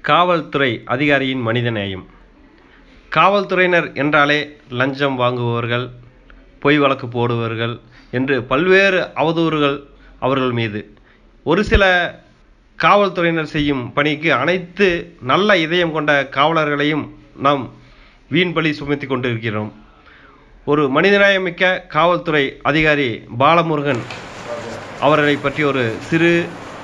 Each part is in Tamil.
காவல்துறை அதிகாரியின் மனிதநேயம் காவல்துறையினர் என்றாலே லஞ்சம் வாங்குபவர்கள் பொய் வழக்கு போடுபவர்கள் என்று பல்வேறு அவதூறுகள் அவர்கள் மீது ஒரு சில காவல்துறையினர் செய்யும் பணிக்கு அனைத்து நல்ல இதயம் கொண்ட காவலர்களையும் நாம் வீண் பழி சுமத்தி கொண்டிருக்கிறோம் ஒரு மனிதநேயமிக்க காவல்துறை அதிகாரி பாலமுருகன் அவர்களை பற்றி ஒரு சிறு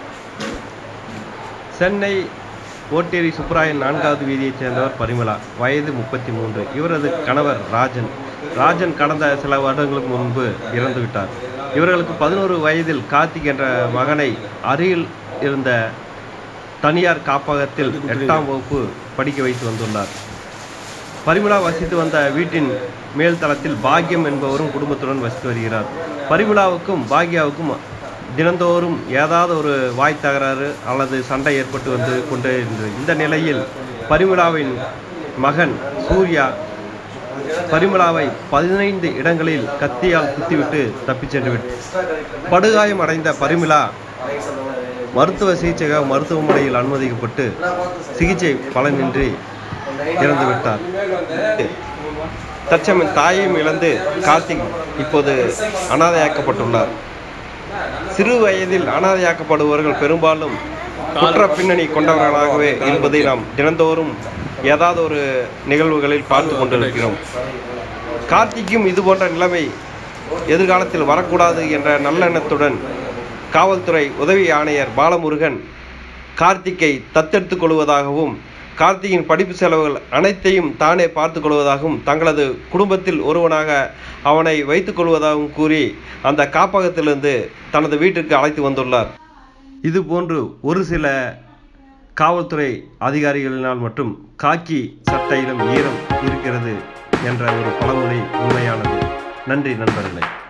சென்னை ஓட்டேரி சுப்ராயன் நான்காவது வீதியைச் சேர்ந்தவர் பரிமளா வயது முப்பத்தி மூன்று இவரது கணவர் ராஜன் ராஜன் கடந்த சில வருடங்களுக்கு முன்பு இறந்து விட்டார் இவர்களுக்கு பதினோரு வயதில் கார்த்திக் என்ற மகனை அருகில் இருந்த தனியார் காப்பகத்தில் எட்டாம் வகுப்பு படிக்க வைத்து வந்துள்ளார் பரிமளா வசித்து வந்த வீட்டின் மேல் தளத்தில் பாக்யம் என்பவரும் குடும்பத்துடன் வசித்து வருகிறார் பரிமளாவுக்கும் பாக்யாவுக்கும் தினந்தோறும் ஏதாவது ஒரு வாய் தகராறு அல்லது சண்டை ஏற்பட்டு வந்து கொண்டே இருந்தது இந்த நிலையில் பரிமளாவின் மகன் சூர்யா பரிமளாவை பதினைந்து இடங்களில் கத்தியால் குத்திவிட்டு தப்பிச் சென்று விட்டார் படுகாயம் அடைந்த பரிமளா மருத்துவ சிகிச்சைக்காக மருத்துவமனையில் அனுமதிக்கப்பட்டு சிகிச்சை பலனின்றி இறந்து விட்டார் தற்சமயம் தாயையும் இழந்து கார்த்திக் இப்போது அனாதையாக்கப்பட்டுள்ளார் சிறு வயதில் அனாதையாக்கப்படுபவர்கள் பெரும்பாலும் குற்ற பின்னணி கொண்டவர்களாகவே இருப்பதை நாம் தினந்தோறும் ஏதாவது ஒரு நிகழ்வுகளில் பார்த்து கொண்டிருக்கிறோம் கார்த்திக்கும் இது போன்ற நிலைமை எதிர்காலத்தில் வரக்கூடாது என்ற நல்லெண்ணத்துடன் காவல்துறை உதவி ஆணையர் பாலமுருகன் கார்த்திக்கை தத்தெடுத்துக் கொள்வதாகவும் கார்த்திகின் படிப்பு செலவுகள் அனைத்தையும் தானே பார்த்து கொள்வதாகவும் தங்களது குடும்பத்தில் ஒருவனாக அவனை வைத்துக் கொள்வதாகவும் கூறி அந்த காப்பகத்திலிருந்து தனது வீட்டிற்கு அழைத்து வந்துள்ளார் இது போன்று ஒரு சில காவல்துறை அதிகாரிகளினால் மட்டும் காக்கி சட்டையிலும் ஈரம் இருக்கிறது என்ற ஒரு பழமொழி உண்மையானது நன்றி நண்பர்களே